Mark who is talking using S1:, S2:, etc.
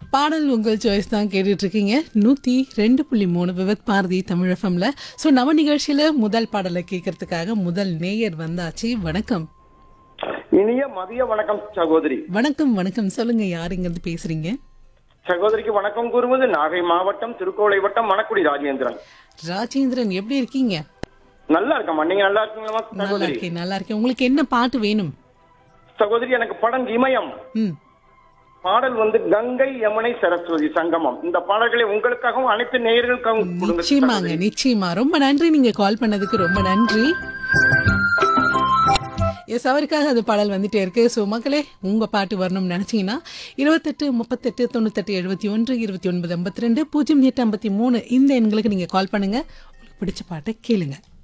S1: பாடல் உங்கள் சாய்ஸ் தான் கேட்டுட்டு இருக்கீங்க நூற்றி ரெண்டு புள்ளி மூணு விவத் பாரதி தமிழ் எஃப்எம்ல ஸோ நம்ம நிகழ்ச்சியில் முதல் பாடலை கேட்கறதுக்காக முதல் நேயர் வந்தாச்சு வணக்கம்
S2: இனிய மதிய வணக்கம் சகோதரி
S1: வணக்கம் வணக்கம் சொல்லுங்க யார் இங்கிருந்து பேசுறீங்க
S2: சகோதரிக்கு வணக்கம் கூறுவது நாகை மாவட்டம் திருக்கோளை வட்டம் மணக்குடி ராஜேந்திரன்
S1: ராஜேந்திரன் எப்படி இருக்கீங்க
S2: நல்லா இருக்கம்மா நீங்க நல்லா இருக்கீங்களா
S1: நல்லா
S2: சகோதரி
S1: இருக்கேன் நல்லா இருக்கேன் உங்களுக்கு என்ன பாட்டு வேணும்
S2: சகோதரி எனக்கு படம் இமயம்
S1: ம்
S2: பாடல் வந்து கங்கை யமுனை சரஸ்வதி சங்கமம் இந்த பாடல்களை உங்களுக்காகவும் அனைத்து நேயர்களுக்காகவும் கொடுங்க
S1: நிச்சயமாங்க
S2: சகோதரி.
S1: நிச்சயமா ரொம்ப நன்றி நீங்க கால் பண்ணதுக்கு ரொம்ப நன்றி எஸ் அவருக்காக அது பாடல் வந்துட்டே இருக்கு ஸோ மக்களே உங்க பாட்டு வரணும்னு நினைச்சீங்கன்னா இருபத்தெட்டு முப்பத்தெட்டு தொண்ணூத்தெட்டு எழுபத்தி ஒன்று இருபத்தி ஒன்பது ஐம்பத்தி ரெண்டு பூஜ்ஜியம் எட்டு ஐம்பத்தி மூணு இந்த எண்களுக்கு நீங்க கால் பண்ணுங்க உங்களுக்கு பிடிச்ச பாட்டை கேளுங்க